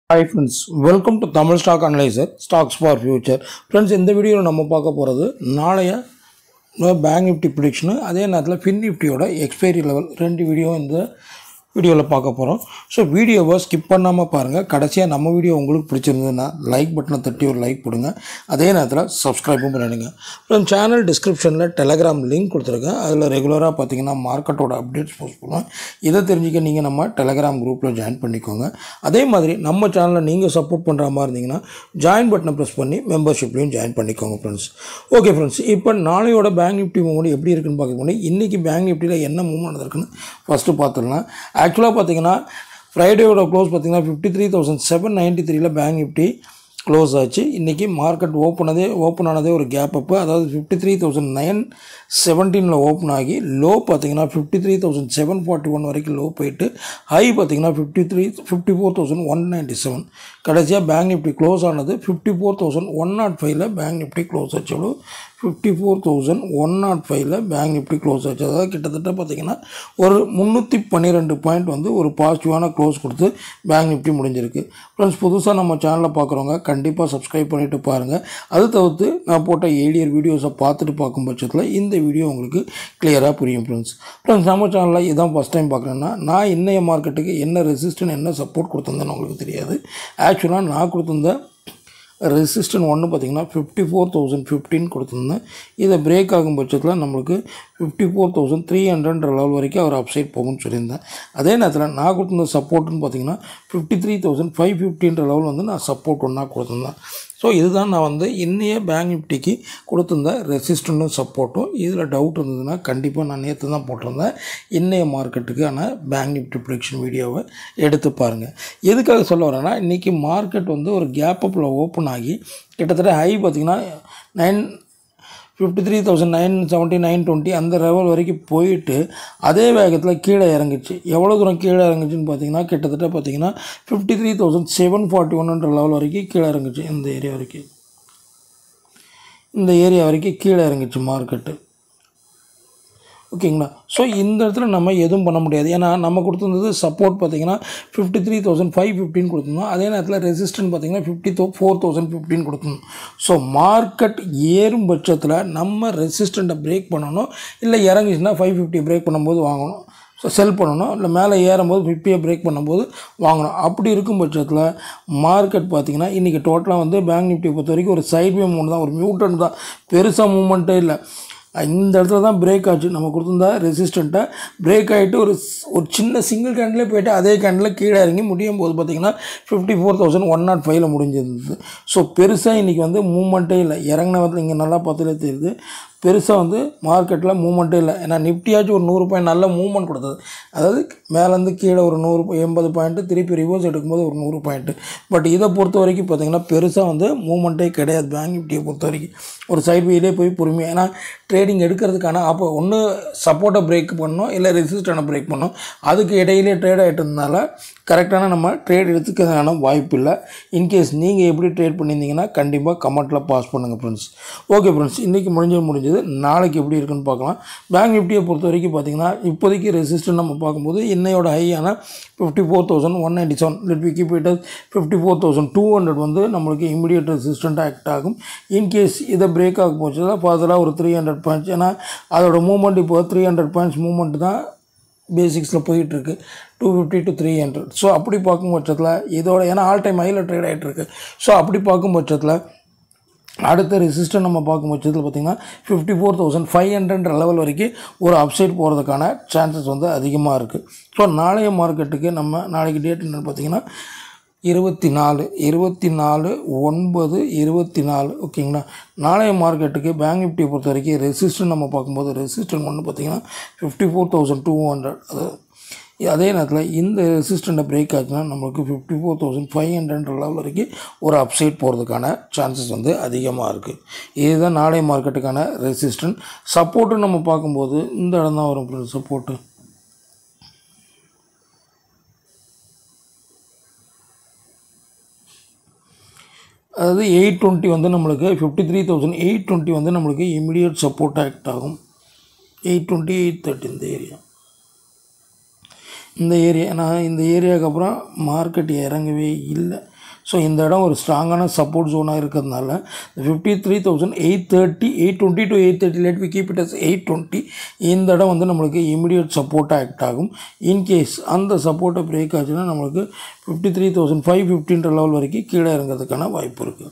hi friends welcome to Tamil stock analyser stocks for future friends இந்த வீடியோவில் நம்ம பார்க்க போகிறது நாளைய பேங்க் நிஃப்டி ப்ரிடிக்ஷனு அதே நேரத்தில் ஃபின் நிஃப்டியோட எக்ஸ்பைரி லெவல் ரெண்டு வீடியோ இந்த வீடியோவில் பார்க்க போகிறோம் ஸோ வீடியோவை ஸ்கிப் பண்ணாமல் பாருங்கள் கடைசியாக நம்ம வீடியோ உங்களுக்கு பிடிச்சிருந்ததுன்னா லைக் பட்டனை தட்டி ஒரு லைக் போடுங்க அதே நேரத்தில் சப்ஸ்கிரைபும் பண்ணிடுங்க அப்புறம் சேனல் டிஸ்கிரிப்ஷனில் டெலகிராம் லிங்க் கொடுத்துருக்கேன் அதில் ரெகுலராக பார்த்தீங்கன்னா மார்க்கெட்டோட அப்டேட்ஸ் போஸ்ட் பண்ணுவேன் இதை தெரிஞ்சுக்க நீங்கள் நம்ம டெலகிராம் குரூப்பில் ஜாயின் பண்ணிக்கோங்க அதே மாதிரி நம்ம சேனலை நீங்கள் சப்போர்ட் பண்ணுற மாதிரி இருந்தீங்கன்னா ஜாயின் பட்டனை ப்ரெஸ் பண்ணி மெம்பர்ஷிப்லையும் ஜாயின் பண்ணிக்கோங்க ஃப்ரெண்ட்ஸ் ஓகே ஃப்ரெண்ட்ஸ் இப்போ நாளையோட பேங்க் நிஃப்டி மூவ்மெண்ட் எப்படி இருக்குன்னு பார்க்க முடியும் இன்றைக்கி பேங்க் நிஃப்டியில் என்ன மூவ்மெண்ட் இருக்குன்னு ஃபஸ்ட்டு பார்த்துடலாம் ஆக்சுவலாக பார்த்தீங்கன்னா ஃப்ரைடேயோட க்ளோஸ் பார்த்தீங்கன்னா fifty three thousand seven ninety த்ரீல பேங்க் நிஃப்டி க்ளோஸ் ஆச்சு இன்றைக்கி மார்க்கெட் ஓப்பன் ஆனதே ஓப்பன் ஆனதே ஒரு கேப் அப்பு அதாவது ஃபிஃப்டி த்ரீ தௌசண்ட் நைன் செவன்டீனில் ஓப்பன் ஆகி லோ பார்த்தீங்கன்னா fifty three thousand seven forty one வரைக்கும் லோ போயிட்டு ஹை பார்த்தீங்கன்னா fifty three fifty four thousand one ninety seven கடைசியாக பேங்க் நிஃப்டி க்ளோஸ் ஆனது fifty four thousand one nought ஃபைவ்ல பேங்க் நிஃப்டி க்ளோஸ் ஆச்சு எவ்வளோ fifty four thousand one nought ஃபைவ்ல bank Nifty close ஆச்சு அதாவது கிட்டத்தட்ட பார்த்தீங்கன்னா ஒரு முந்நூற்றி பன்னிரெண்டு பாயிண்ட் வந்து ஒரு பாசிட்டிவான க்ளோஸ் கொடுத்து பேங்க் நிஃப்டி முடிஞ்சிருக்கு ஃப்ரெண்ட்ஸ் புதுசாக நம்ம சேனலில் பார்க்குறவங்க கண்டிப்பாக சப்ஸ்கிரைப் பண்ணிவிட்டு பாருங்கள் அது தவிர்த்து நான் போட்ட ஏடியர் வீடியோஸை பார்த்துட்டு பார்க்கும் பட்சத்தில் இந்த வீடியோ உங்களுக்கு கிளியராக புரியும் ஃப்ரெண்ட்ஸ் ஃப்ரெண்ட்ஸ் நம்ம சேனலில் இதான் ஃபஸ்ட் டைம் பார்க்குறேன்னா நான் இன்னைய மார்க்கெட்டுக்கு என்ன ரெசிஸ்டன் என்ன சப்போர்ட் கொடுத்துருந்தேன்னு உங்களுக்கு தெரியாது ஆக்சுவலாக நான் கொடுத்துருந்த ரெசிஸ்டன் ஒன்று பார்த்தீங்கன்னா ஃபிஃப்டி ஃபோர் தௌசண்ட் ஃபிஃப்டின் கொடுத்துருந்தேன் இதை பிரேக் ஆகும் பட்சத்தில் நம்மளுக்கு fifty four thousand three hundred level வரைக்கும் அவர் அப்சைட் போகும்னு சொல்லியிருந்தேன் அதே நேரத்தில் நான் கொடுத்துருந்த சப்போர்ட்டுன்னு பார்த்தீங்கன்னா ஃபிஃப்டி த்ரீ தௌசண்ட் ஃபைவ் ஃபிஃப்டின்ற லெவல் வந்து நான் சப்போர்ட் ஒன்றா கொடுத்துருந்தேன் ஸோ இதுதான் நான் வந்து இன்னைய பேங்க் நிஃப்டிக்கு கொடுத்துருந்த ரெசிஸ்டன்ட்டும் சப்போர்ட்டும் இதில் டவுட் இருந்ததுன்னா கண்டிப்பாக நான் நேற்று தான் போட்டிருந்தேன் இன்னைய மார்க்கெட்டுக்கான பேங்க் நிஃப்டி ப்ரிடிக்ஷன் வீடியோவை எடுத்து பாருங்கள் எதுக்காக சொல்ல வரேன்னா இன்றைக்கி மார்க்கெட் வந்து ஒரு கேப் அப்பில் ஓப்பன் ஆகி கிட்டத்தட்ட ஹை பார்த்திங்கன்னா nine fifty three thousand nine seventy nine twenty அந்த லெவல் வரைக்கும் போயிட்டு அதே வேகத்தில் கீழே இறங்குச்சு எவ்வளோ தூரம் கீழே இறங்குச்சுன்னு பார்த்தீங்கன்னா கிட்டத்தட்ட பார்த்தீங்கன்னா fifty three thousand seven forty ஒன்ன்ற லெவல் வரைக்கும் கீழே இறங்குச்சு இந்த ஏரியா வரைக்கும் இந்த ஏரியா வரைக்கும் கீழே இறங்குச்சு மார்க்கெட்டு ஓகேங்களா ஸோ இந்த இடத்துல நம்ம எதுவும் பண்ண முடியாது ஏன்னா நம்ம கொடுத்துருந்தது சப்போர்ட் பார்த்தீங்கன்னா ஃபிஃப்டி த்ரீ தௌசண்ட் ஃபைவ் ஃபிஃப்டின் கொடுத்துருந்தோம் அதே நேரத்தில் ரெசிஸ்டன்ட் பார்த்தீங்கன்னா ஃபிஃப்டி தௌ ஃபோர் தௌசண்ட் ஃபிஃப்டின் கொடுத்துருந்தோம் ஸோ மார்க்கெட் ஏறும் பட்சத்தில் நம்ம ரெசிஸ்டண்ட்டை பிரேக் பண்ணணும் இல்லை இறங்குச்சுன்னா ஃபைவ் ஃபிஃப்டி பிரேக் பண்ணும்போது வாங்கணும் ஸோ செல் பண்ணணும் இல்லை மேலே ஏறும்போது ஃபிஃப்டியை பிரேக் பண்ணும்போது வாங்கணும் அப்படி இருக்கும் பட்சத்தில் மார்க்கெட் பார்த்திங்கன்னா இன்றைக்கி டோட்டலாக வந்து பேங்க் நிஃப்டியை பொறுத்த வரைக்கும் ஒரு சைட் வே மூவ் தான் ஒரு மியூட்டன் தான் பெருசாக மூவ்மெண்ட்டே இல்லை இந்த இடத்துல தான் பிரேக் ஆச்சு நம்ம கொடுத்துருந்தா ரெசிஸ்டண்ட்டை பிரேக் ஆகிட்டு ஒரு ஸ்- ஒரு சின்ன சிங்கிள் கேண்டிலே போயிட்டு அதே கேண்டில் கீழே இறங்கி முடியும் போது பார்த்திங்கன்னா fifty four thousand one nought ஃபைவ்ல முடிஞ்சிருந்தது ஸோ பெருசாக இன்றைக்கி வந்து மூவ்மெண்ட்டே இல்லை இறங்கினவத்தில் இங்கே நல்லா பார்த்தாலே தெரியுது பெருசாக வந்து மார்க்கெட்டில் மூவ்மெண்ட்டே இல்லை ஏன்னா நிஃப்டியாச்சும் ஒரு நூறு பாயிண்ட் நல்ல மூவ்மெண்ட் கொடுத்தது அதாவது மேலேருந்து கீழே ஒரு நூறு எண்பது பாயிண்ட்டு திருப்பி ரிவர்ஸ் எடுக்கும்போது ஒரு நூறு பாயிண்ட்டு பட் இதை பொறுத்த வரைக்கும் பார்த்திங்கன்னா பெருசாக வந்து மூவ்மெண்ட்டே கிடையாது பேங்க் நிஃப்டியை பொறுத்த வரைக்கும் ஒரு சைட் வேலே போய் பொறுமையாக ஏன்னா ட்ரேடிங் எடுக்கிறதுக்கான அப்போ ஒன்று சப்போர்ட்டை பிரேக் பண்ணணும் இல்லை ரெசிஸ்டனை பிரேக் பண்ணணும் அதுக்கு இடையிலே ட்ரேட் ஆகிட்டு இருந்தனால கரெக்டான நம்ம ட்ரேட் எடுத்துக்கிறதுக்கான வாய்ப்பு இல்லை இன்கேஸ் நீங்கள் எப்படி ட்ரேட் பண்ணியிருந்தீங்கன்னா கண்டிப்பாக கமெண்ட்டில் பாஸ் பண்ணுங்கள் ஃப்ரெண்ட்ஸ் ஓகே ஃப்ரெண்ட்ஸ் இன்றைக்கி முடிஞ்சது முடிஞ்சது நாளைக்கு எப்படி இருக்குன்னு பார்க்கலாம் பேங்க் நிஃப்டியை பொறுத்த வரைக்கும் பார்த்தீங்கன்னா இப்போதைக்கு ரெசிஸ்டன் நம்ம பார்க்கும்போது இன்னையோட ஹையான fifty four thousand one ninety seven let we keep it fifty four thousand two hundred வந்து நம்மளுக்கு இமீடியட் ரெசிஸ்டண்ட் ஆக்ட் ஆகும் இன்கேஸ் இதை பிரேக் ஆகும் போச்சுன்னா ஃபர்தராக ஒரு த்ரீ ஹண்ட்ரட் பாயிண்ட்ஸ் ஏன்னா அதோட மூவ்மெண்ட் இப்போ த்ரீ ஹண்ட்ரட் பாயிண்ட்ஸ் மூவ்மெண்ட் தான் பேசிக்ஸில் போயிட்டுருக்கு two fifty to three hundred so அப்படி பார்க்கும் பட்சத்தில் இதோட ஏன்னா ஆல் டைம் ஹையில் ட்ரேட் ஆகிட்டு இருக்கு ஸோ அப்படி பார்க்கும் பட்சத்தில் அடுத்த ரெசிஸ்டன் நம்ம பார்க்கும் பட்சத்தில் பார்த்திங்கன்னா fifty four thousand five hundred level வரைக்கும் ஒரு அப்சைட் போகிறதுக்கான சான்சஸ் வந்து அதிகமாக இருக்குது ஸோ நாளைய மார்க்கெட்டுக்கு நம்ம நாளைக்கு டேட் என்னென்னு பார்த்தீங்கன்னா இருபத்தி நாலு இருபத்தி நாலு ஒன்பது இருபத்தி நாலு ஓகேங்களா நாளைய மார்க்கெட்டுக்கு பேங்க் நிஃப்டியை பொறுத்த வரைக்கும் ரெசிஸ்டன் நம்ம பார்க்கும்போது ரெசிஸ்டன் ஒன்று பார்த்தீங்கன்னா fifty four thousand two hundred அது அதே நேரத்தில் இந்த ரெசிஸ்டண்ட்டை பிரேக் ஆச்சுன்னா நம்மளுக்கு fifty four thousand five hundred level வரைக்கும் ஒரு அப்சைட் போகிறதுக்கான சான்சஸ் வந்து அதிகமாக இருக்குது இதுதான் நாளைய மார்க்கெட்டுக்கான ரெசிஸ்டன்ட் சப்போர்ட்டு நம்ம பார்க்கும்போது இந்த இடம் தான் வரும் சப்போர்ட்டு அதாவது எயிட் டுவெண்ட்டி வந்து நம்மளுக்கு fifty three thousand eight twenty வந்து நம்மளுக்கு இமிடியட் சப்போர்ட் ஆக்ட் ஆகும் எயிட் டுவெண்ட்டி எயிட் தேர்ட்டி இந்த ஏரியா இந்த ஏரியா நான் இந்த ஏரியாவுக்கு அப்புறம் மார்க்கெட் இறங்கவே இல்லை ஸோ இந்த இடம் ஒரு ஸ்ட்ராங்கான சப்போர்ட் ஜோனாக இருக்கிறதுனால fifty three thousand eight thirty eight twenty to eight thirty let we keep it as eight twenty இந்த இடம் வந்து நம்மளுக்கு இமிடியட் சப்போர்ட்டாக ஆக்ட் ஆகும் இன்கேஸ் அந்த சப்போர்ட்டை பிரேக் ஆச்சுன்னா நம்மளுக்கு ஃபிஃப்டி த்ரீ தௌசண்ட் ஃபைவ் ஃபிஃப்டின்ற லெவல் வரைக்கும் கீழே இறங்கிறதுக்கான வாய்ப்பு இருக்குது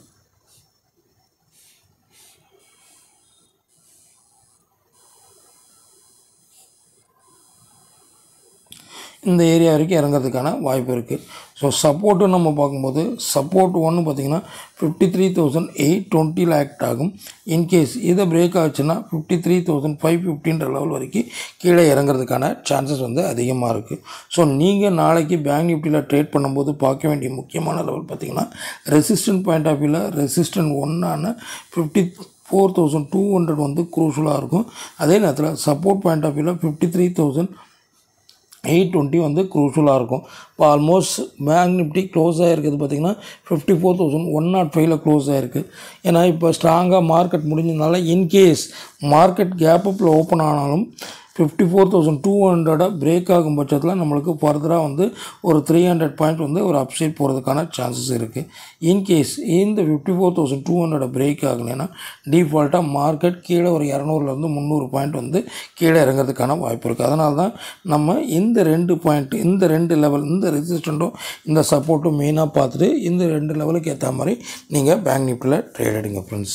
இந்த ஏரியா வரைக்கும் இறங்கிறதுக்கான வாய்ப்பு இருக்குது ஸோ சப்போர்ட்டு நம்ம பார்க்கும்போது சப்போர்ட் ஒன்று பார்த்திங்கன்னா ஃபிஃப்டி த்ரீ தௌசண்ட் எயிட் டுவெண்ட்டியில் ஆக்ட் ஆகும் இன்கேஸ் இதை பிரேக் ஆச்சுன்னா ஃபிஃப்டி த்ரீ தௌசண்ட் ஃபைவ் ஃபிஃப்டின்ற லெவல் வரைக்கும் கீழே இறங்குறதுக்கான சான்சஸ் வந்து அதிகமாக இருக்குது ஸோ நீங்கள் நாளைக்கு பேங்க் நிஃப்டியில் ட்ரேட் பண்ணும்போது பார்க்க வேண்டிய முக்கியமான லெவல் பார்த்திங்கன்னா ரெசிஸ்டன்ட் பாயிண்ட் ஆஃப் வியூவில் ரெசிஸ்டன்ட் ஒன்னான fifty four thousand two hundred வந்து குரூஷலாக இருக்கும் அதே நேரத்தில் சப்போர்ட் பாயிண்ட் ஆஃப் வியூவில் fifty three thousand eight twenty வந்து குரூஷலாக இருக்கும் இப்போ ஆல்மோஸ்ட் பேங்க் நிஃப்டி க்ளோஸ் ஆகிருக்குது பார்த்திங்கன்னா fifty four thousand one nought ஃபைவ்ல க்ளோஸ் ஆகிருக்கு ஏன்னா இப்போ ஸ்ட்ராங்காக மார்க்கெட் முடிஞ்சதுனால இன்கேஸ் மார்க்கெட் கேப் அப்பில் ஓப்பன் ஆனாலும் ஃபிஃப்டி ஃபோர் தௌசண்ட் டூ ஹண்ட்ரடை பிரேக் ஆகும் பட்சத்தில் நம்மளுக்கு ஃபர்தராக வந்து ஒரு த்ரீ ஹண்ட்ரட் பாயிண்ட் வந்து ஒரு அப்சைட் போகிறதுக்கான சான்சஸ் இருக்குது இன்கேஸ் இந்த ஃபிஃப்டி ஃபோர் தௌசண்ட் டூ ஹண்ட்ரடை பிரேக் ஆகலைன்னா டிஃபால்ட்டாக மார்க்கெட் கீழே ஒரு இரநூறுலேருந்து முந்நூறு பாயிண்ட் வந்து கீழே இறங்கிறதுக்கான வாய்ப்பு இருக்குது அதனால தான் நம்ம இந்த ரெண்டு பாயிண்ட் இந்த ரெண்டு லெவல் இந்த ரெசிஸ்டண்ட்டும் இந்த சப்போர்ட்டும் மெயினாக பார்த்துட்டு இந்த ரெண்டு லெவலுக்கு ஏற்ற மாதிரி நீங்கள் பேங்க் நிஃப்டியில் ட்ரேட் எடுங்க ஃப்ரெண்ட்ஸ்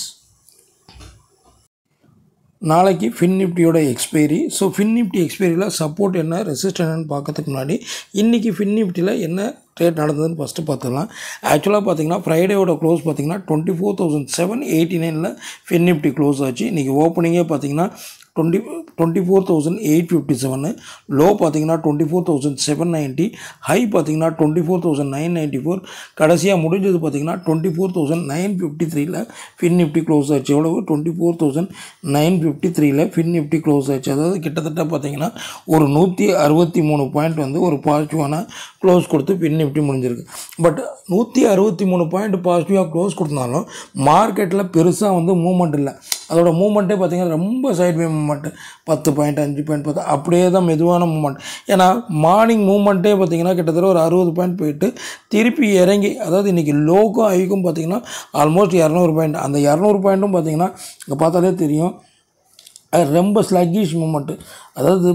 நாளைக்கு ஃபின் நிஃப்டியோட எக்ஸ்பைரி ஸோ ஃபின் நிஃப்டி எக்ஸ்பைரியில் சப்போர்ட் என்ன ரெசிஸ்ட் என்னன்னு பார்க்கறதுக்கு முன்னாடி இன்றைக்கி ஃபின் நிஃப்டியில் என்ன ட்ரேட் நடந்ததுன்னு ஃபஸ்ட்டு பார்த்துக்கலாம் ஆக்சுவலாக பார்த்தீங்கன்னா ஃப்ரைடேயோட க்ளோஸ் பார்த்தீங்கன்னா twenty four thousand seven eighty நைனில் ஃபின் நிஃப்டி க்ளோஸ் ஆச்சு இன்றைக்கி ஓப்பனிங்கே பார்த்தீங்கன்னா twenty twenty four thousand eight fifty seven low பார்த்தீங்கன்னா twenty four thousand seven ninety high பார்த்தீங்கன்னா twenty four thousand nine ninety four கடைசியாக முடிஞ்சது பார்த்தீங்கன்னா twenty four thousand nine fifty த்ரீல ஃபின் நிஃப்டி க்ளோஸ் ஆச்சு எவ்வளவு twenty four thousand nine fifty த்ரீல Fin Nifty close ஆச்சு அதாவது கிட்டத்தட்ட பார்த்தீங்கன்னா ஒரு நூற்றி அறுபத்தி மூணு பாயிண்ட் வந்து ஒரு பாசிட்டிவான க்ளோஸ் கொடுத்து ஃபின் நிஃப்டி முடிஞ்சிருக்கு பட் நூற்றி அறுபத்தி மூணு பாயிண்ட் பாசிட்டிவாக க்ளோஸ் கொடுத்தாலும் மார்க்கெட்டில் பெருசாக வந்து மூவ்மெண்ட் இல்லை அதோட மூவ்மெண்ட்டே பார்த்தீங்கன்னா ரொம்ப சைட் வே மூவ்மெண்ட் பத்து பாயிண்ட் அஞ்சு பாயிண்ட் பத்து அப்படியே தான் மெதுவான மூவ்மெண்ட் ஏன்னா மார்னிங் மூவ்மெண்ட்டே பார்த்தீங்கன்னா கிட்டத்தட்ட ஒரு அறுபது பாயிண்ட் போயிட்டு திருப்பி இறங்கி அதாவது இன்றைக்கி லோக்கும் ஹைக்கும் பார்த்தீங்கன்னா ஆல்மோஸ்ட் இரநூறு பாயிண்ட் அந்த இரநூறு பாயிண்ட்டும் பார்த்தீங்கன்னா இங்கே பார்த்தாலே தெரியும் அது ரொம்ப ஸ்லக்கிஷ் மூமெண்ட்டு அதாவது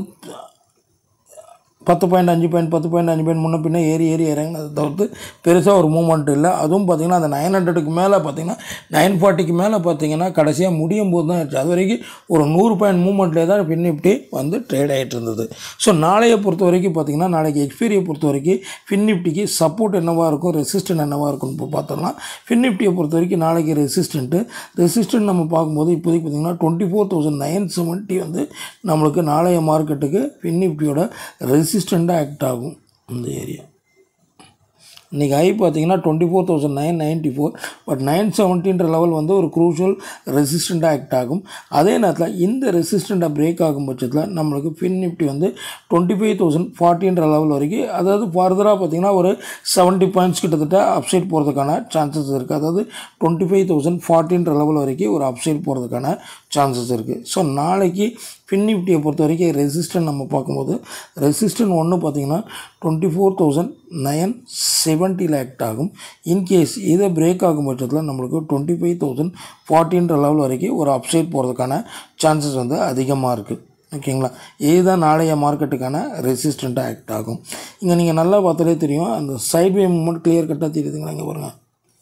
பத்து பாயிண்ட் அஞ்சு பாயிண்ட் பத்து பாயிண்ட் அஞ்சு பாயிண்ட் முன்ன பின்ன ஏறி ஏறி இறங்கினதை தவிர்த்து பெருசாக ஒரு மூமெண்ட் இல்லை அதுவும் பார்த்திங்கன்னா அந்த நைன் ஹண்ட்ரடுக்கு மேலே பார்த்தீங்கன்னா நைன் ஃபார்ட்டிக்கு மேலே பார்த்தீங்கன்னா கடைசியாக முடியும் போது தான் ஆச்சு அது வரைக்கும் ஒரு நூறு பாயிண்ட் மூமெண்ட்லேயே தான் பின் நிஃப்டி வந்து ட்ரேட் ஆகிட்டு இருந்தது ஸோ நாளையை பொறுத்த வரைக்கும் பார்த்திங்கன்னா நாளைக்கு எக்ஸ்பீரியை பொறுத்த வரைக்கும் ஃபின் நிஃப்டிக்கு சப்போர்ட் என்னவாக இருக்கும் ரெசிஸ்டன்ட் என்னவாக இருக்கும்னு இப்போ பார்த்தோம்னா ஃபின் நிஃப்டியை பொறுத்த வரைக்கும் நாளைக்கு ரெசிஸ்டண்ட்டு ரெசிஸ்டன்ட் நம்ம பார்க்கும்போது இப்போதைக்கு பார்த்திங்கன்னா twenty four thousand nine seventy வந்து நம்மளுக்கு நாளைய மார்க்கெட்டுக்கு ஃபின் நிஃப்டியோட ரெசிஸ்டண்ட்டாக ஆக்ட் ஆகும் இந்த ஏரியா இன்றைக்கி ஹை பார்த்தீங்கன்னா twenty four thousand nine ninety four but nine செவன்ட்டின்ற லெவல் வந்து ஒரு க்ரூஷியல் ரெசிஸ்டண்ட்டாக ஆக்ட் ஆகும் அதே நேரத்தில் இந்த ரெசிஸ்டண்ட்டாக பிரேக் ஆகும் பட்சத்தில் நம்மளுக்கு ஃபின் நிஃப்டி வந்து டுவெண்ட்டி ஃபைவ் தௌசண்ட் ஃபார்ட்டின்ற லெவல் வரைக்கும் அதாவது ஃபர்தராக பார்த்தீங்கன்னா ஒரு செவன்ட்டி பாயிண்ட்ஸ் கிட்டத்தட்ட அப்சைட் போகிறதுக்கான சான்சஸ் இருக்குது அதாவது டுவெண்ட்டி ஃபைவ் தௌசண்ட் ஃபார்ட்டின்ற லெவல் வரைக்கும் ஒரு அப்சைட் போகிறதுக்கான சான்சஸ் இருக்குது ஸோ நாளைக்கு ஃபின் நிஃப்டியை பொறுத்த வரைக்கும் ரெசிஸ்டன்ட் நம்ம பார்க்கும்போது ரெசிஸ்டன்ட் ஒன்று பார்த்தீங்கன்னா டுவெண்ட்டி ஃபோர் தௌசண்ட் நயன் செவன்ட்டியில் ஆக்ட் ஆகும் இன்கேஸ் இதை பிரேக் ஆகும் பட்சத்தில் நம்மளுக்கு டுவெண்ட்டி ஃபைவ் தௌசண்ட் ஃபார்ட்டின்ற லெவல் வரைக்கும் ஒரு அப்சைட் போகிறதுக்கான சான்சஸ் வந்து அதிகமாக இருக்குது ஓகேங்களா இதுதான் நாளைய மார்க்கெட்டுக்கான ரெசிஸ்டண்ட்டாக ஆக்ட் ஆகும் இங்கே நீங்கள் நல்லா பார்த்தாலே தெரியும் அந்த சைட்வே மூமெண்ட் கிளியர் கட்டாக தெரியுதுங்களா இங்கே பாருங்கள்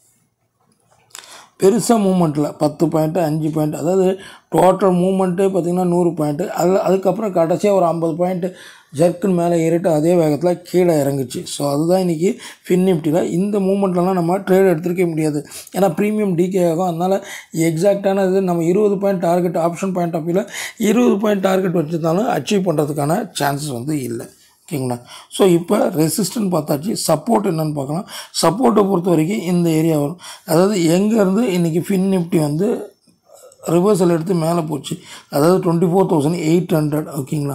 பெருசாக மூமெண்ட்டில் பத்து பாயிண்ட்டு அஞ்சு பாயிண்ட் அதாவது டோட்டல் மூமெண்ட்டே பார்த்திங்கன்னா நூறு பாயிண்ட்டு அதில் அதுக்கப்புறம் கடைசியாக ஒரு ஐம்பது பாயிண்ட்டு ஜர்க்குன்னு மேலே ஏறிட்டு அதே வேகத்தில் கீழே இறங்குச்சு ஸோ அதுதான் இன்றைக்கி ஃபின் நிஃப்டியில் இந்த மூமெண்ட்லலாம் நம்ம ட்ரேட் எடுத்துருக்க முடியாது ஏன்னா ப்ரீமியம் டிகே ஆகும் அதனால் எக்ஸாக்டான இது நம்ம இருபது point target option point of வியூவில் இருபது பாயிண்ட் டார்கெட் வச்சுருந்தாலும் அச்சீவ் பண்ணுறதுக்கான சான்சஸ் வந்து இல்லை ஓகேங்களா ஸோ இப்போ ரெசிஸ்டன்ட் பார்த்தாச்சு சப்போர்ட் என்னென்னு பார்க்கலாம் சப்போர்ட்டை பொறுத்த வரைக்கும் இந்த ஏரியா வரும் அதாவது எங்கேருந்து இன்றைக்கி ஃபின் நிஃப்டி வந்து ரிவர்சல் எடுத்து மேலே போச்சு அதாவது twenty four thousand eight hundred ஓகேங்களா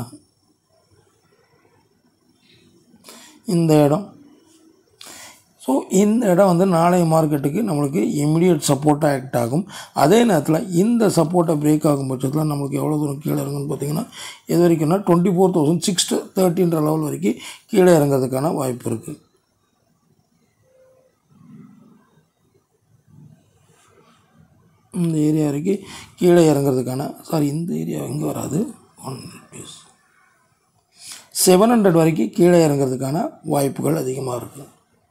இந்த இடம் ஸோ இந்த இடம் வந்து நாளைய மார்க்கெட்டுக்கு நம்மளுக்கு இமிடியட் சப்போர்ட்டாக ஆக்ட் ஆகும் அதே நேரத்தில் இந்த சப்போர்ட்டை பிரேக் ஆகும் பட்சத்தில் நம்மளுக்கு எவ்வளோ தூரம் கீழே இறங்குன்னு பார்த்தீங்கன்னா இது வரைக்கும்னா டுவெண்ட்டி ஃபோர் தௌசண்ட் சிக்ஸ் தேர்ட்டின்ற லெவல் வரைக்கும் கீழே இறங்கிறதுக்கான வாய்ப்பு இருக்குது இந்த ஏரியா வரைக்கும் கீழே இறங்குறதுக்கான சாரி இந்த ஏரியா இங்கே வராது ஒன் பீஸ் செவன் ஹண்ட்ரட் வரைக்கும் கீழே இறங்குறதுக்கான வாய்ப்புகள் அதிகமாக இருக்குது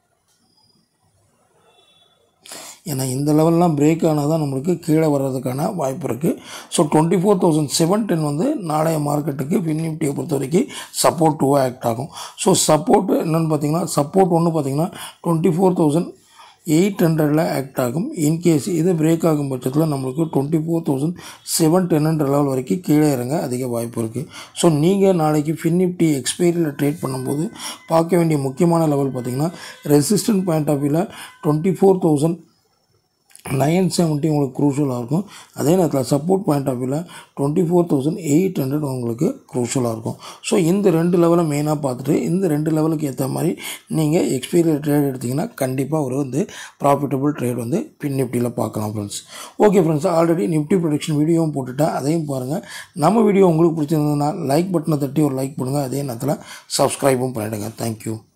ஏன்னா இந்த லெவல்லாம் பிரேக் ஆனால் தான் நம்மளுக்கு கீழே வர்றதுக்கான வாய்ப்பு இருக்குது so twenty four thousand seven ten வந்து நாளைய மார்க்கெட்டுக்கு ஃபின் நிஃப்டியை பொறுத்த வரைக்கும் சப்போர்ட் டூவாக ஆக்ட் ஆகும் ஸோ சப்போர்ட் என்னென்னு பார்த்தீங்கன்னா சப்போர்ட் ஒன்று பார்த்தீங்கன்னா டுவெண்ட்டி ஃபோர் தௌசண்ட் எயிட் ஹண்ட்ரடில் ஆக்ட் ஆகும் இன்கேஸ் இது பிரேக் ஆகும் பட்சத்தில் நம்மளுக்கு twenty four thousand seven ten hundred level வரைக்கும் கீழே இறங்க அதிக வாய்ப்பு இருக்குது ஸோ நீங்கள் நாளைக்கு ஃபின் நிஃப்டி எக்ஸ்பைரியில் ட்ரேட் பண்ணும்போது பார்க்க வேண்டிய முக்கியமான லெவல் பார்த்தீங்கன்னா ரெசிஸ்டன்ட் பாயிண்ட் ஆஃப் வியூவில் twenty four thousand nine seventy உங்களுக்கு க்ரூஷலாக இருக்கும் அதே நேரத்தில் சப்போர்ட் பாயிண்ட் ஆஃப் வியூவில் twenty four thousand eight hundred உங்களுக்கு க்ரூஷலாக இருக்கும் ஸோ இந்த ரெண்டு லெவலை மெயினாக பார்த்துட்டு இந்த ரெண்டு லெவலுக்கு ஏற்ற மாதிரி நீங்கள் எக்ஸ்பீரியர் ட்ரேட் எடுத்திங்கன்னா கண்டிப்பாக ஒரு வந்து ப்ராஃபிட்டபிள் ட்ரேட் வந்து பின் நிஃப்டியில் பார்க்கலாம் friends okay friends already Nifty production வீடியோவும் போட்டுட்டேன் அதையும் பாருங்கள் நம்ம வீடியோ உங்களுக்கு பிடிச்சிருந்ததுன்னா லைக் பட்டனை தட்டி ஒரு லைக் பண்ணுங்கள் அதே நேரத்தில் சப்ஸ்கிரைபும் பண்ணிவிடுங்க தேங்க்யூ